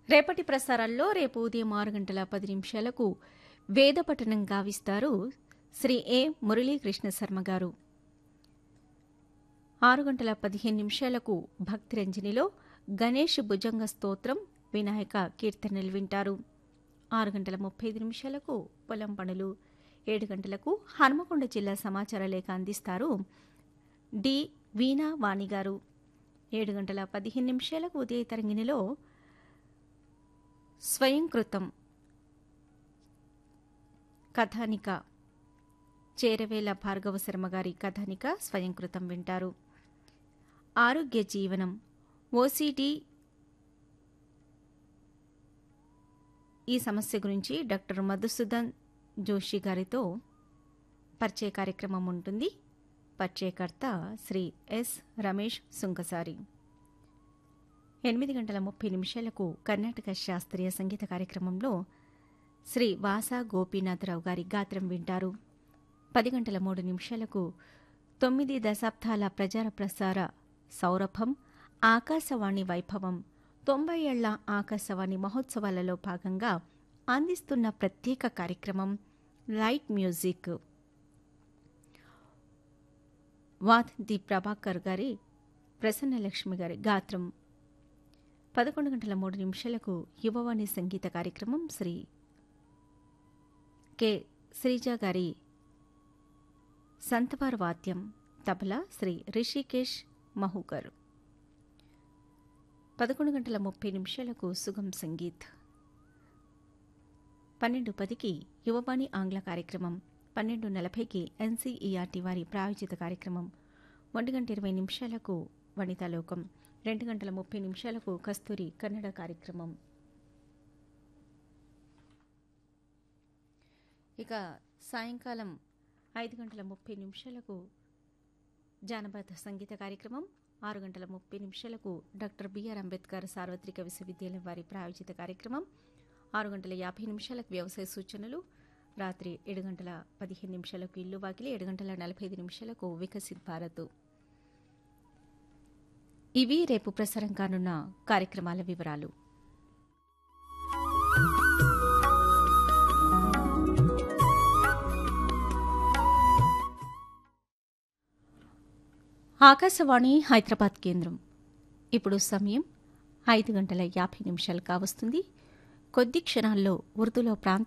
రేపటి ప్రసారాల్లో రేపు ఉదయం ఆరు గంటల పది నిమిషాలకు వేదపఠనం గావిస్తారు శ్రీ ఏ మురళీకృష్ణ శర్మ గారు ఆరు గంటల పదిహేను నిమిషాలకు భక్తిరంజనిలో గణేష్ భుజంగ స్తోత్రం వినాయక కీర్తనలు వింటారు ఆరు గంటల ముప్పై ఐదు నిమిషాలకు పొలం పనులు ఏడు గంటలకు హనుమకొండ జిల్లా సమాచార లేఖ అందిస్తారు డి వీణా వాణి గారు ఏడు గంటల పదిహేను నిమిషాలకు ఉదయ తరంగిణిలో స్వయంకృతం కథానిక చేరవేల భార్గవ శర్మ గారి కథానిక స్వయంకృతం వింటారు ఆరోగ్య జీవనం ఓసిడి ఈ సమస్య గురించి డాక్టర్ మధుసూదన్ జోషి గారితో పరిచయ కార్యక్రమం ఉంటుంది పరిచయకర్త శ్రీ ఎస్ రమేష్ సుంకసారి ఎనిమిది గంటల ముప్పై నిమిషాలకు కర్ణాటక శాస్త్రీయ సంగీత కార్యక్రమంలో శ్రీ వాసా గోపీనాథరావు గారి గాత్రం వింటారు పది గంటల మూడు నిమిషాలకు తొమ్మిది దశాబ్దాల ప్రచార ప్రసార సౌరభం ఆకాశవాణి వైభవం తొంభై ఏళ్ల ఆకాశవాణి మహోత్సవాలలో భాగంగా అందిస్తున్న ప్రత్యేక కార్యక్రమం light music with the Prabhakar గారి ప్రసన్నలక్ష్మి గారి గాత్రం పదకొండు గంటల మూడు నిమిషాలకు యువవాణి సంగీత కార్యక్రమం శ్రీ కె శ్రీజ గారి సంతవార్ వాద్యం తబలా శ్రీ రిషికేష్ మహుకర్ పదకొండు గంటల ముప్పై నిమిషాలకు సుగం సంగీత్ పన్నెండు పదికి యువవాణి ఆంగ్ల కార్యక్రమం పన్నెండు నలభైకి ఎన్సీఈఆర్టీ వారి ప్రాయోజిత కార్యక్రమం ఒంటి గంట ఇరవై నిమిషాలకు వనితాలోకం రెండు గంటల ముప్పై నిమిషాలకు కస్తూరి కన్నడ కార్యక్రమం ఇక సాయంకాలం ఐదు గంటల ముప్పై నిమిషాలకు జానపద సంగీత కార్యక్రమం ఆరు గంటల ముప్పై నిమిషాలకు డాక్టర్ బిఆర్ అంబేద్కర్ సార్వత్రిక విశ్వవిద్యాలయం వారి ప్రాయోజిత కార్యక్రమం ఆరు గంటల యాభై నిమిషాలకు వ్యవసాయ సూచనలు రాత్రి ఏడు గంటల పదిహేను నిమిషాలకు ఇల్లు వాకిలి ఏడు గంటల నలభై ఐదు నిమిషాలకు వికసిత్ భారత్ ఇవి రేపు ప్రసారం కానున్న కార్యక్రమాల వివరాలు ఆకాశవాణి హైదరాబాద్ కేంద్రం ఇప్పుడు సమయం ఐదు గంటల యాభై నిమిషాలు కావస్తుంది కొద్ది క్షణాల్లో ఉర్దూలో ప్రాంతీయ